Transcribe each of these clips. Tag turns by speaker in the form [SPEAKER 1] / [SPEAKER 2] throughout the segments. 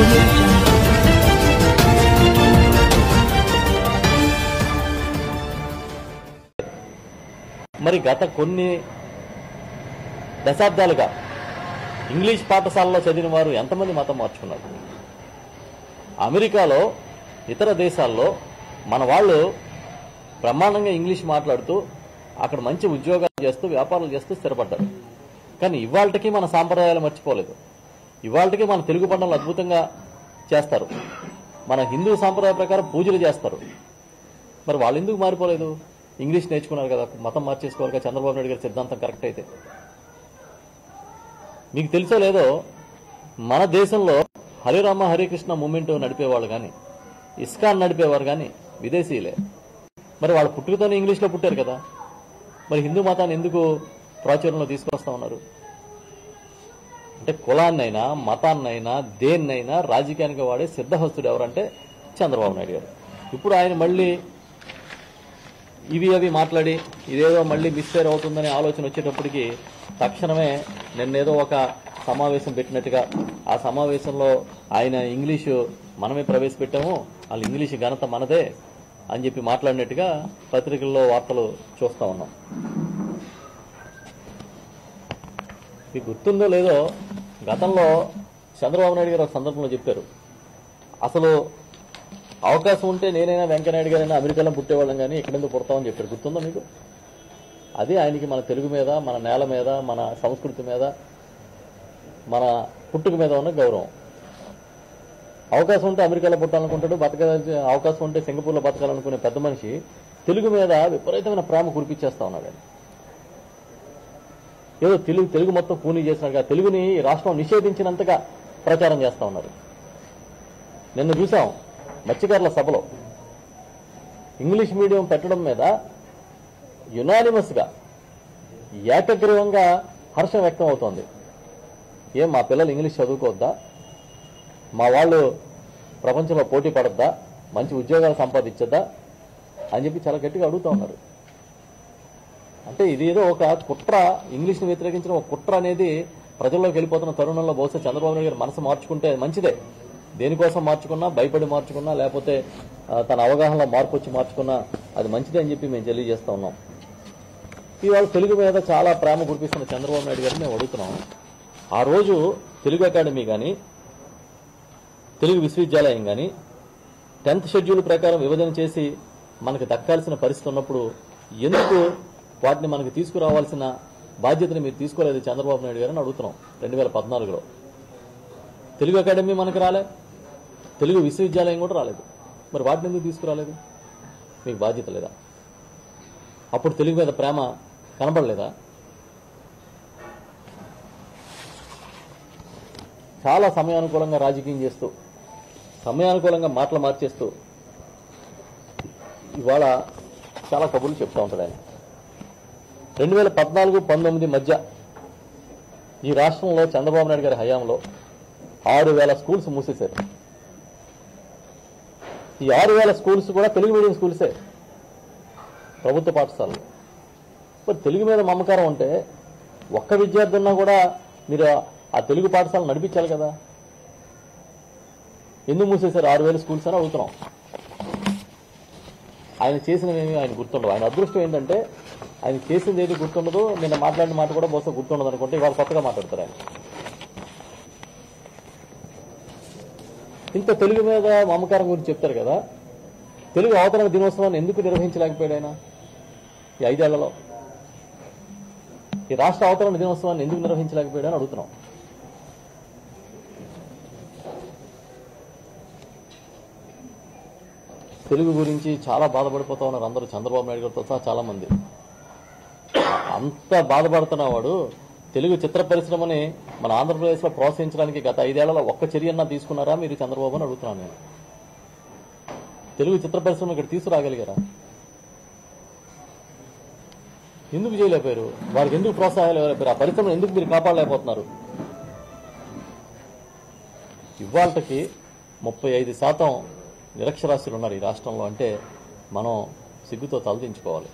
[SPEAKER 1] audio jungle.
[SPEAKER 2] మరి గత కొన్ని దశాబ్దాలుగా ఇంగ్లీష్ పాఠశాలలో చదివిన వారు ఎంతమంది మతం మార్చుకున్నారు అమెరికాలో ఇతర దేశాల్లో మన వాళ్ళు బ్రహ్మాండంగా ఇంగ్లీష్ మాట్లాడుతూ అక్కడ మంచి ఉద్యోగాలు చేస్తూ వ్యాపారాలు చేస్తూ స్థిరపడ్డారు కానీ ఇవాళకి మన సాంప్రదాయాలు మర్చిపోలేదు ఇవాళకి మన తెలుగు పండుగలు అద్భుతంగా చేస్తారు మన హిందూ సాంప్రదాయ ప్రకారం పూజలు చేస్తారు మరి వాళ్ళు ఎందుకు మారిపోలేదు ఇంగ్లీష్ నేర్చుకున్నారు కదా మతం మార్చేసుకోవాలి కదా చంద్రబాబు నాయుడు గారి సిద్ధాంతం కరెక్ట్ అయితే మీకు తెలుసో లేదో మన దేశంలో హరిరామ హరికృష్ణ మూమెంట్ నడిపేవాళ్ళు కానీ ఇస్కాన్ నడిపేవారు కానీ విదేశీయులే మరి వాళ్ళ పుట్టుకతోనే ఇంగ్లీష్లో పుట్టారు కదా మరి హిందూ మతాన్ని ఎందుకు ప్రాచుర్యంలో తీసుకొస్తా ఉన్నారు అంటే కులాన్నైనా మతాన్నైనా దేన్నైనా రాజకీయానికి వాడే సిద్ధహస్తుడు ఎవరంటే చంద్రబాబు నాయుడు గారు ఇప్పుడు ఆయన మళ్ళీ ఇవి అవి మాట్లాడి ఇదేదో మళ్ళీ మిస్ఫేర్ అవుతుందనే ఆలోచన వచ్చేటప్పటికి తక్షణమే నిన్నేదో ఒక సమావేశం పెట్టినట్టుగా ఆ సమావేశంలో ఆయన ఇంగ్లీషు మనమే ప్రవేశపెట్టాము వాళ్ళు ఇంగ్లీషు ఘనత మనదే అని చెప్పి మాట్లాడినట్టుగా పత్రికల్లో వార్తలు చూస్తా ఉన్నాం మీకు గుర్తుందో లేదో గతంలో చంద్రబాబు నాయుడు గారు ఒక సందర్భంలో చెప్పారు అసలు అవకాశం ఉంటే నేనైనా వెంకయ్యనాయుడు గారైనా అమెరికాలో పుట్టేవాళ్ళం కానీ ఇక్కడెందుకు పుడతామని చెప్పారు గుర్తుందా మీకు అదే ఆయనకి మన తెలుగు మీద మన నేల మీద మన సంస్కృతి మీద మన పుట్టుక మీద ఉన్న గౌరవం అవకాశం ఉంటే అమెరికాలో పుట్టాలనుకుంటాడు బతక అవకాశం ఉంటే సింగపూర్లో బతకాలనుకునే పెద్ద మనిషి తెలుగు మీద విపరీతమైన ప్రేమ కురిపించేస్తా ఉన్నాడు ఆయన ఏదో తెలుగు తెలుగు మొత్తం కూనీ చేసినట్టుగా తెలుగుని ఈ రాష్ట్రం నిషేధించినంతగా ప్రచారం చేస్తా ఉన్నారు నిన్న చూసాం మత్స్యకారుల సభలో ఇంగ్లీష్ మీడియం పెట్టడం మీద యునానిమస్ గా ఏకగ్రీవంగా హర్షం వ్యక్తం అవుతోంది ఏం మా పిల్లలు ఇంగ్లీష్ చదువుకోవద్దా మా వాళ్ళు ప్రపంచంలో పోటీ పడద్దా మంచి ఉద్యోగాలు సంపాదించద్దా అని చెప్పి చాలా గట్టిగా అడుగుతా ఉన్నారు అంటే ఇది ఏదో ఒక కుట్ర ఇంగ్లీష్ని వ్యతిరేకించిన ఒక కుట్ర అనేది ప్రజల్లోకి వెళ్ళిపోతున్న తరుణంలో బహుశా చంద్రబాబు నాయుడు గారు మనసు మార్చుకుంటే మంచిదే దేనికోసం మార్చుకున్నా భయపడి మార్చుకున్నా లేకపోతే ఆ, తన అవగాహనలో మార్పు వచ్చి మార్చుకున్నా అది మంచిదే అని చెప్పి మేము తెలియజేస్తా ఉన్నాం ఇవాళ తెలుగు మీద చాలా ప్రేమ కురిపిస్తున్న చంద్రబాబు నాయుడు గారిని మేము అడుగుతున్నాం ఆ రోజు తెలుగు అకాడమీ కానీ తెలుగు విశ్వవిద్యాలయం కానీ టెన్త్ షెడ్యూల్ ప్రకారం విభజన చేసి మనకు దక్కాల్సిన పరిస్థితి ఉన్నప్పుడు ఎందుకు వాటిని మనకు తీసుకురావాల్సిన బాధ్యతని మీరు తీసుకోలేదు చంద్రబాబు నాయుడు గారని అడుగుతున్నాం రెండు వేల పద్నాలుగులో తెలుగు అకాడమీ మనకు రాలే తెలుగు విశ్వవిద్యాలయం కూడా రాలేదు మరి వాటిని ఎందుకు తీసుకురాలేదు మీకు బాధ్యత లేదా అప్పుడు తెలుగు మీద ప్రేమ కనపడలేదా చాలా సమయానుకూలంగా రాజకీయం చేస్తూ సమయానుకూలంగా మాటలు మార్చేస్తూ ఇవాళ చాలా కబుర్లు చెప్తా ఉంటాడు ఆయన రెండు వేల పద్నాలుగు పంతొమ్మిది మధ్య ఈ రాష్ట్రంలో చంద్రబాబు నాయుడు గారి హయాంలో ఆరు వేల స్కూల్స్ మూసేశారు ఈ ఆరు వేల స్కూల్స్ కూడా తెలుగు మీడియం స్కూల్సే ప్రభుత్వ పాఠశాలలు మరి తెలుగు మీద మమకారం ఉంటే ఒక్క విద్యార్థి ఉన్నా కూడా మీరు ఆ తెలుగు పాఠశాల నడిపించాలి కదా ఎందుకు మూసేశారు ఆరు వేల స్కూల్స్ అని అడుగుతున్నాం ఆయన చేసినవేమి ఆయన గుర్తుండవు ఆయన అదృష్టం ఏంటంటే ఆయన చేసింది ఏది గుర్తుండదు నిన్న మాట్లాడిన మాట కూడా బహుశా గుర్తుండదు అనుకుంటే ఇవాళ కొత్తగా మాట్లాడతారు ఆయన ఇంత తెలుగు మీద మమకారం గురించి చెప్తారు కదా తెలుగు అవతరణ దినోత్సవాన్ని ఎందుకు నిర్వహించలేకపోయాడు ఆయన ఈ ఐదేళ్లలో ఈ రాష్ట్ర అవతరణ దినోత్సవాన్ని ఎందుకు నిర్వహించలేకపోయాడు అని అడుగుతున్నాం తెలుగు గురించి చాలా బాధపడిపోతా ఉన్నారు అందరూ చంద్రబాబు నాయుడు గారితో సహా చాలా మంది అంత బాధపడుతున్న వాడు తెలుగు చిత్ర పరిశ్రమని మన ఆంధ్రప్రదేశ్లో ప్రోత్సహించడానికి గత ఐదేళ్లలో ఒక్క చర్యన్నా తీసుకున్నారా మీరు చంద్రబాబు అని అడుగుతున్నాను నేను తెలుగు చిత్ర పరిశ్రమ ఇక్కడ తీసుకురాగలిగారా ఎందుకు చేయలేకపోయారు వారికి ఎందుకు ప్రోత్సాహాలు ఇవ్వలేకపోయారు ఆ పరిశ్రమను ఎందుకు మీరు కాపాడలేకపోతున్నారు ఇవాళకి ముప్పై ఐదు శాతం నిరక్షరాస్యులు ఉన్నారు ఈ రాష్ట్రంలో అంటే మనం సిగ్గుతో తలదించుకోవాలి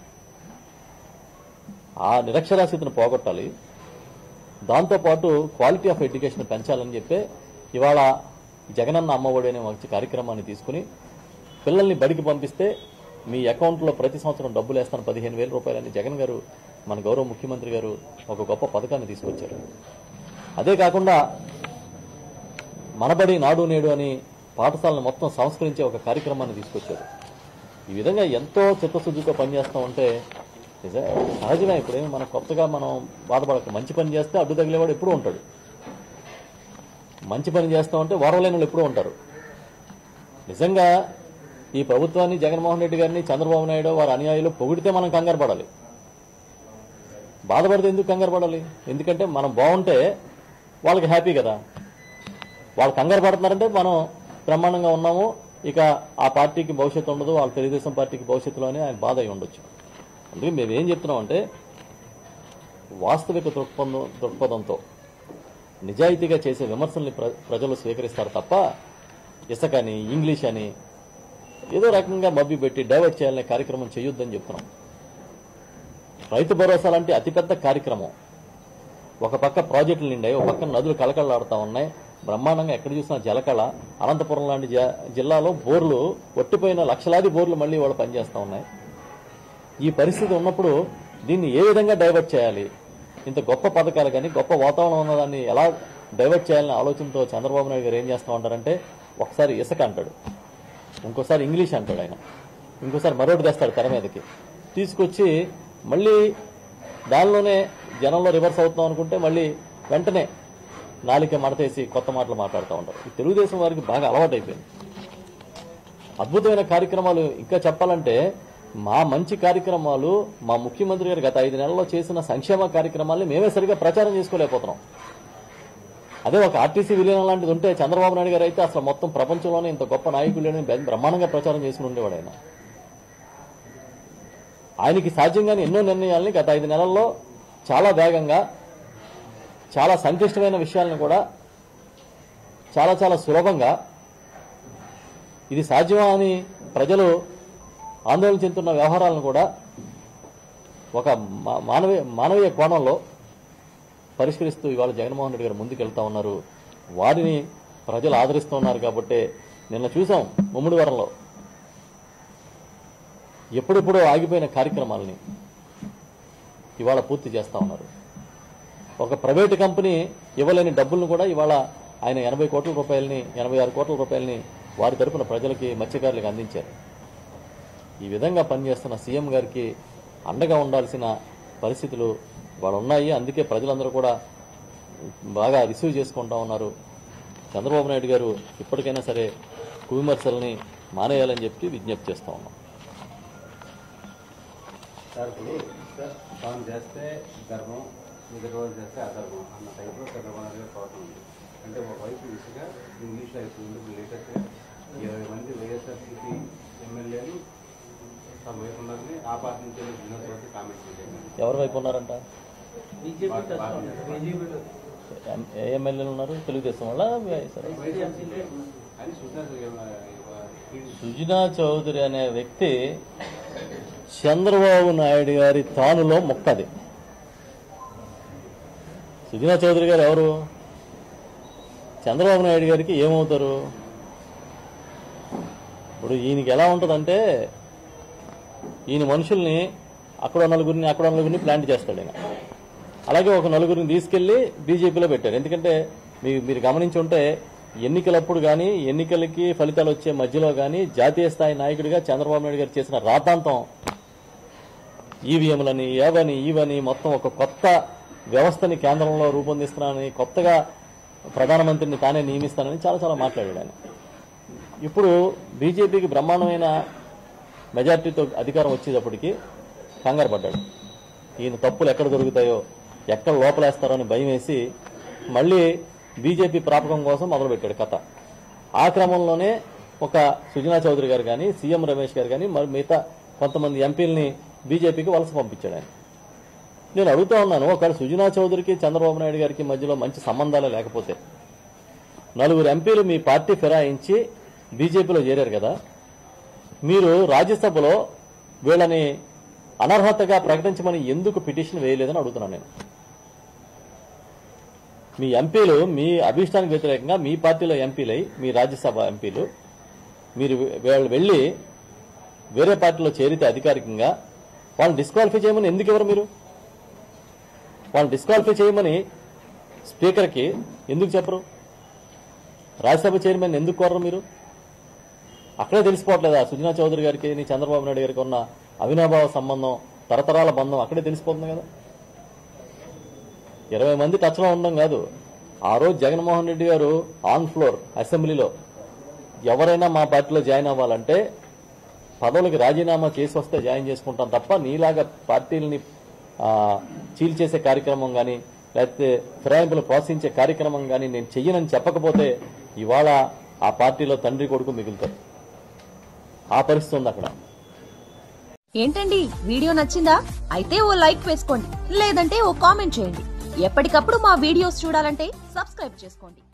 [SPEAKER 2] ఆ నిరక్షరాస్యతను పోగొట్టాలి దాంతోపాటు క్వాలిటీ ఆఫ్ ఎడ్యుకేషన్ పెంచాలని చెప్పి ఇవాళ జగనన్న అమ్మఒడి అనే మంచి కార్యక్రమాన్ని తీసుకుని పిల్లల్ని బడికి పంపిస్తే మీ అకౌంట్లో ప్రతి సంవత్సరం డబ్బులు వేస్తాను పదిహేను వేల రూపాయలని జగన్ గారు మన గౌరవ ముఖ్యమంత్రి గారు ఒక గొప్ప పథకాన్ని తీసుకొచ్చారు అదే కాకుండా మనబడి నాడు నేడు అని పాఠశాలను మొత్తం సంస్కరించే ఒక కార్యక్రమాన్ని తీసుకొచ్చారు ఈ విధంగా ఎంతో చిత్తశుద్ధితో పనిచేస్తూ ఉంటే నిజ సహజమే ఇప్పుడేమి మనం కొత్తగా మనం బాధపడక మంచి పని చేస్తే అడ్డు తగిలేవాడు ఎప్పుడూ ఉంటాడు మంచి పని చేస్తూ ఉంటే ఓరవలేని వాళ్ళు ఎప్పుడూ ఉంటారు నిజంగా ఈ ప్రభుత్వాన్ని జగన్మోహన్ రెడ్డి గారిని చంద్రబాబు నాయుడు వారి అనుయాయులు పొగిడితే మనం కంగారు పడాలి బాధపడితే ఎందుకు కంగారు పడాలి ఎందుకంటే మనం బాగుంటే వాళ్ళకి హ్యాపీ కదా వాళ్ళు కంగారు పడుతున్నారంటే మనం బ్రహ్మాండంగా ఉన్నాము ఇక ఆ పార్టీకి భవిష్యత్తు ఉండదు వాళ్ళ తెలుగుదేశం పార్టీకి భవిష్యత్తులో అని ఆయన బాధ అయి ఉండొచ్చు అందుకే మేము ఏం చెప్తున్నామంటే వాస్తవిక దృక్పథం దృక్పథంతో నిజాయితీగా చేసే విమర్శల్ని ప్ర- ప్రజలు స్వీకరిస్తారు తప్ప ఇసకని ఇంగ్లీష్ అని ఏదో రకంగా మబ్బి పెట్టి డైవర్ట్ చేయాలనే కార్యక్రమం చేయొద్దని చెప్తున్నాం రైతు భరోసా లాంటి అతిపెద్ద కార్యక్రమం ఒక పక్క ప్రాజెక్టులు నిండాయి ఒక పక్క నదులు కలకలాడుతూ ఉన్నాయి బ్రహ్మాండంగా ఎక్కడ చూసినా జలకళ అనంతపురం లాంటి జ- జిల్లాలో బోర్లు ఒట్టిపోయిన లక్షలాది బోర్లు మళ్ళీ వాళ్ళు పనిచేస్తూ ఉన్నాయి ఈ పరిస్థితి ఉన్నప్పుడు దీన్ని ఏ విధంగా డైవర్ట్ చేయాలి ఇంత గొప్ప పథకాలు కానీ గొప్ప వాతావరణం ఉన్నదాన్ని ఎలా డైవర్ట్ చేయాలనే ఆలోచనతో చంద్రబాబు నాయుడు గారు ఏం చేస్తూ ఉంటారంటే ఒకసారి ఇసుక అంటాడు ఇంకోసారి ఇంగ్లీష్ అంటాడు ఆయన ఇంకోసారి మరొకటి తెస్తాడు తెర మీదకి తీసుకొచ్చి మళ్ళీ దానిలోనే జనంలో రివర్స్ అవుతాం అనుకుంటే మళ్ళీ వెంటనే నాలిక మడతేసి కొత్త మాటలు మాట్లాడుతూ ఉంటారు ఈ తెలుగుదేశం వారికి బాగా అలవాటైపోయింది అద్భుతమైన కార్యక్రమాలు ఇంకా చెప్పాలంటే మా మంచి కార్యక్రమాలు మా ముఖ్యమంత్రి గారు గత ఐదు నెలల్లో చేసిన సంక్షేమ కార్యక్రమాల్ని మేమే సరిగా ప్రచారం చేసుకోలేకపోతున్నాం అదే ఒక ఆర్టీసీ విలీనం లాంటిది ఉంటే చంద్రబాబు నాయుడు గారు అయితే అసలు మొత్తం ప్రపంచంలోనే ఇంత గొప్ప నాయకులు లేని బ్ర- బ్రహ్మాండంగా ప్రచారం చేసుకుని ఉండేవాడు ఆయన ఆయనకి సాధ్యంగానే ఎన్నో నిర్ణయాల్ని గత ఐదు నెలల్లో చాలా వేగంగా చాలా సంక్లిష్టమైన విషయాలను కూడా చాలా చాలా సులభంగా ఇది సాధ్యమా అని ప్రజలు ఆందోళన చెందుతున్న వ్యవహారాలను కూడా ఒక మా- మానవీయ మానవీయ కోణంలో పరిష్కరిస్తూ ఇవాళ జగన్మోహన్ రెడ్డి గారు ముందుకెళ్తా ఉన్నారు వారిని ప్రజలు ఆదరిస్తూ ఉన్నారు కాబట్టి నిన్న చూసాం ముమ్మిడివరంలో ఎప్పుడెప్పుడో ఆగిపోయిన కార్యక్రమాలని ఇవాళ పూర్తి చేస్తా ఉన్నారు ఒక ప్రైవేటు కంపెనీ ఇవ్వలేని డబ్బులను కూడా ఇవాళ ఆయన ఎనభై కోట్ల రూపాయలని ఎనభై ఆరు కోట్ల రూపాయలని వారి తరపున ప్రజలకి మత్స్యకారులకు అందించారు ఈ విధంగా పనిచేస్తున్న సీఎం గారికి అండగా ఉండాల్సిన పరిస్థితులు వాళ్ళు ఉన్నాయి అందుకే ప్రజలందరూ కూడా బాగా రిసీవ్ చేసుకుంటా ఉన్నారు చంద్రబాబు నాయుడు గారు ఇప్పటికైనా సరే కువిమర్శల్ని మానేయాలని చెప్పి విజ్ఞప్తి చేస్తా ఉన్నాం
[SPEAKER 1] సార్ ఇప్పుడు సార్ తాను చేస్తే ధర్మం మిగతా రోజు చేస్తే అధర్మం అన్న టైప్లో చంద్రబాబు నాయుడు గారు ప్రవర్తన ఉంది అంటే ఒకవైపు దిశగా ఇంగ్లీష్లో అయిపోయింది ఇప్పుడు లేటెస్ట్గా ఇరవై మంది వైఎస్ఆర్సీపీ ఎమ్మెల్యేలు తమ వైపు ఉన్నారని ఆ పార్టీ నుంచి బిజినెస్ వరకు కామెంట్ చేశారు
[SPEAKER 2] ఎవరి వైపు ఉన్నారంట
[SPEAKER 3] బీజేపీ బీజేపీలో
[SPEAKER 2] ఎం- ఏ ఎమ్మెల్యేలు ఉన్నారు తెలుగుదేశం వల్ల
[SPEAKER 1] అని సుజనా
[SPEAKER 2] సుజనా చౌదరి అనే వ్యక్తి చంద్రబాబు నాయుడు గారి తానులో ముక్కది సుజనా చౌదరి గారు ఎవరు చంద్రబాబు నాయుడు గారికి ఏమవుతారు ఇప్పుడు ఈయనకి ఎలా ఉంటుందంటే ఈయన మనుషుల్ని అక్కడ నలుగురిని అక్కడ నలుగురిని ప్లాంట్ చేస్తాడు ఈయన అలాగే ఒక నలుగురిని తీసుకెళ్లి బీజేపీలో పెట్టారు ఎందుకంటే మీ మీరు గమనించి ఉంటే ఎన్నికలప్పుడు కానీ ఎన్నికలకి ఫలితాలు వచ్చే మధ్యలో కానీ జాతీయ స్థాయి నాయకుడిగా చంద్రబాబు నాయుడు గారు చేసిన రాతాంతం ఈవీఎంలని ఏవని ఈవని మొత్తం ఒక కొత్త వ్యవస్థని కేంద్రంలో రూపొందిస్తున్నానని కొత్తగా ప్రధానమంత్రిని తానే నియమిస్తానని చాలా చాలా మాట్లాడాడు ఆయన ఇప్పుడు బీజేపీకి బ్రహ్మాండమైన మెజార్టీతో అధికారం వచ్చేటప్పటికి కంగారు పడ్డాడు ఈయన తప్పులు ఎక్కడ దొరుకుతాయో ఎక్కడ లోపలేస్తారో అని భయం వేసి మళ్ళీ బీజేపీ ప్రాపకం కోసం మొదలుపెట్టాడు కథ ఆ క్రమంలోనే ఒక సుజనా చౌదరి గారు కానీ సీఎం రమేష్ గారు కానీ మరి మిగతా కొంతమంది ఎంపీలని బీజేపీకి వలస పంపించాడు ఆయన నేను అడుగుతా ఉన్నాను ఒకవేళ సుజనా చౌదరికి చంద్రబాబు నాయుడు గారికి మధ్యలో మంచి సంబంధాలు లేకపోతే నలుగురు ఎంపీలు మీ పార్టీ ఫిరాయించి బీజేపీలో చేరారు కదా మీరు రాజ్యసభలో వీళ్ళని అనర్హతగా ప్రకటించమని ఎందుకు పిటిషన్ వేయలేదని అడుగుతున్నాను నేను మీ ఎంపీలు మీ అభిష్టానికి వ్యతిరేకంగా మీ పార్టీలో ఎంపీలై మీ రాజ్యసభ ఎంపీలు మీరు వాళ్ళు వెళ్ళి వేరే పార్టీలో చేరితే అధికారికంగా వాళ్ళని డిస్క్వాలిఫై చేయమని ఎందుకు ఇవ్వరు మీరు వాళ్ళని డిస్క్వాలిఫై చేయమని స్పీకర్కి ఎందుకు చెప్పరు రాజ్యసభ చైర్మన్ ఎందుకు కోరరు మీరు అక్కడే తెలిసిపోవట్లేదా సుజనా చౌదరి గారికి నీ చంద్రబాబు నాయుడు గారికి ఉన్న అవినాభావ సంబంధం తరతరాల బంధం అక్కడే తెలిసిపోతుంది కదా ఇరవై మంది టచ్లో ఉండడం కాదు ఆ రోజు జగన్మోహన్ రెడ్డి గారు ఆన్ ఫ్లోర్ అసెంబ్లీలో ఎవరైనా మా పార్టీలో జాయిన్ అవ్వాలంటే పదవులకి రాజీనామా చేసి వస్తే జాయిన్ చేసుకుంటాం తప్ప నీలాగా పార్టీలని ఆ, చీల్చేసే కార్యక్రమం కానీ లేకపోతే ఫిరాయింపులు ప్రోత్సహించే కార్యక్రమం కానీ నేను చెయ్యనని చెప్పకపోతే ఇవాళ ఆ పార్టీలో తండ్రి కొడుకు మిగులుతారు ఆ పరిస్థితి ఉంది అక్కడ
[SPEAKER 4] ఏంటండి వీడియో నచ్చిందా అయితే ఓ లైక్ వేసుకోండి లేదంటే ఓ కామెంట్ చేయండి ఎప్పటికప్పుడు మా వీడియోస్ చూడాలంటే సబ్స్క్రైబ్ చేసుకోండి